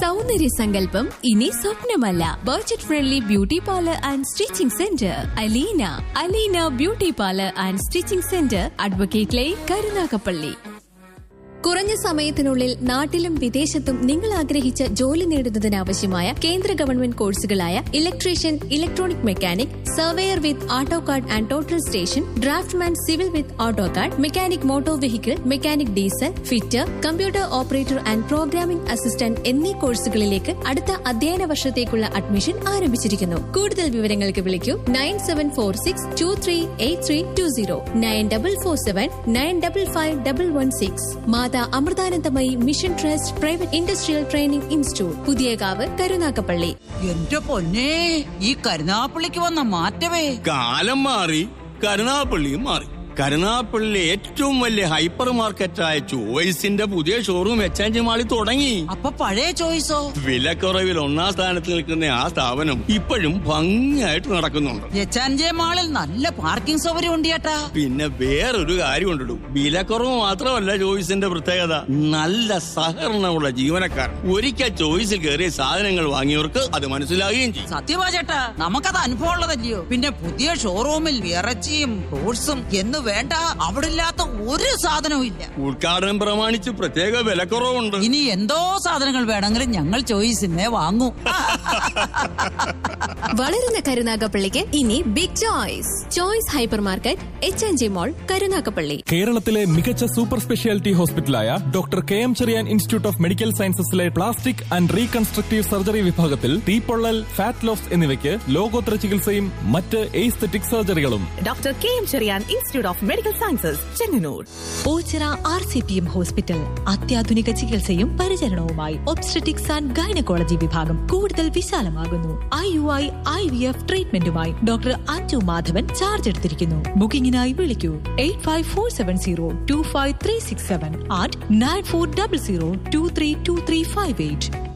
സൗന്ദര്യ സങ്കല്പം ഇനി സ്വപ്നമല്ല budget friendly beauty parlour and stitching centre Aleena Aleena beauty parlour and stitching centre advocate line Karunagappally കുറഞ്ഞ സമയത്തിനുള്ളിൽ നാട്ടിലും വിദേശത്തും നിങ്ങൾ ആഗ്രഹിച്ച ജോലി നേടുന്നതിനാവശ്യമായ കേന്ദ്ര ഗവൺമെന്റ് കോഴ്സുകളായ electrician electronic mechanic surveyor with AutoCAD and total station draftsman civil with AutoCAD mechanic motor vehicle mechanic diesel fitter computer operator and programming assistant എന്നീ കോഴ്സുകളിലേക്ക് അടുത്ത അധ്യയന വർഷത്തേക്കുള്ള അഡ്മിഷൻ ആരംഭിച്ചിരിക്കുന്നു കൂടുതൽ വിവരങ്ങൾക്ക് വിളിക്കൂ nine seven four six two three eight three two zero nine double four seven nine double five double one six Mata Amritanandamayi mission trust private industrial training institute Puthiyakavu Karunagappally എന്റെ പൊന്നെ ഈ കരുനാപ്പള്ളിക്ക് വന്ന മാറ്റമേ കാലം മാറി കരുനാപ്പള്ളിയും മാറി കരുനാപ്പള്ളിയിലെ ഏറ്റവും വലിയ ഹൈപ്പർ മാർക്കറ്റായ ചോയ്സിന്റെ പുതിയ ഷോറൂം എച്ച് മാളിൽ തുടങ്ങി അപ്പൊ പഴയ ചോയ്സോ വിലക്കുറവിൽ ഒന്നാം സ്ഥാനത്ത് നിൽക്കുന്ന ആ സ്ഥാപനം ഇപ്പോഴും ഭംഗിയായിട്ട് നടക്കുന്നുണ്ട് എച്ചാൻജെ മാളിൽ നല്ല പാർക്കിംഗ് സൗകര്യം ഉണ്ട് ചേട്ടാ പിന്നെ വേറൊരു കാര്യം ഉണ്ടിടും വിലക്കുറവ് മാത്രമല്ല ചോയ്സിന്റെ പ്രത്യേകത നല്ല സഹകരണമുള്ള ജീവനക്കാർ ഒരിക്കൽ ചോയ്സിൽ കയറിയ സാധനങ്ങൾ വാങ്ങിയവർക്ക് അത് മനസ്സിലാകുകയും ചെയ്യും സത്യമാ ചേട്ടാ നമുക്കത് അനുഭവം ഉള്ളതല്ലയോ പിന്നെ പുതിയ ഷോറൂമിൽ ഇറച്ചിയും ഫ്രൂട്ട്സും എന്ന് വേണ്ട അവിടെ ഇല്ലാത്ത ഒരു സാധനവും ഇല്ല ഉദ്ഘാടനം പ്രമാണിച്ച് പ്രത്യേക വിലക്കുറവുണ്ട് ഇനി എന്തോ സാധനങ്ങൾ വേണമെങ്കിലും ഞങ്ങൾ ചോയ്സിനെ വാങ്ങൂ വളരുന്ന കരുനാഗപ്പള്ളിക്ക് ഇനി big choice choice hyper market H N G mall Karunagappally കേരളത്തിലെ മികച്ച സൂപ്പർ സ്പെഷ്യാലിറ്റി ഹോസ്പിറ്റലായ doctor K M Cherian institute of medical സയൻസസിലെ പ്ലാസ്റ്റിക് ആൻഡ് റീകൺസ്ട്രക്റ്റീവ് സർജറി വിഭാഗത്തിൽ തീപ്പൊള്ളൽ ഫാറ്റ് ലോസ് എന്നിവയ്ക്ക് ലോകോത്തര ചികിത്സയും മറ്റ് എയ്സ്തെറ്റിക് സർജറികളും doctor K M Cherian institute of medical sciences Chengannur Oachira R C P M hospital അത്യാധുനിക ചികിത്സയും പരിചരണവുമായി ഒബ്സ്ട്രറ്റിക്സ് ആൻഡ് ഗൈനക്കോളജി വിഭാഗം കൂടുതൽ വിശാലമാകുന്നു I U I I V F ട്രീറ്റ്മെന്റുമായി ഡോക്ടർ അഞ്ജു മാധവൻ ചാർജ് എടുത്തിരിക്കുന്നു ബുക്കിംഗിനായി വിളിക്കൂ eight five four seven zero two five three six seven eight nine four double zero two three two three five eight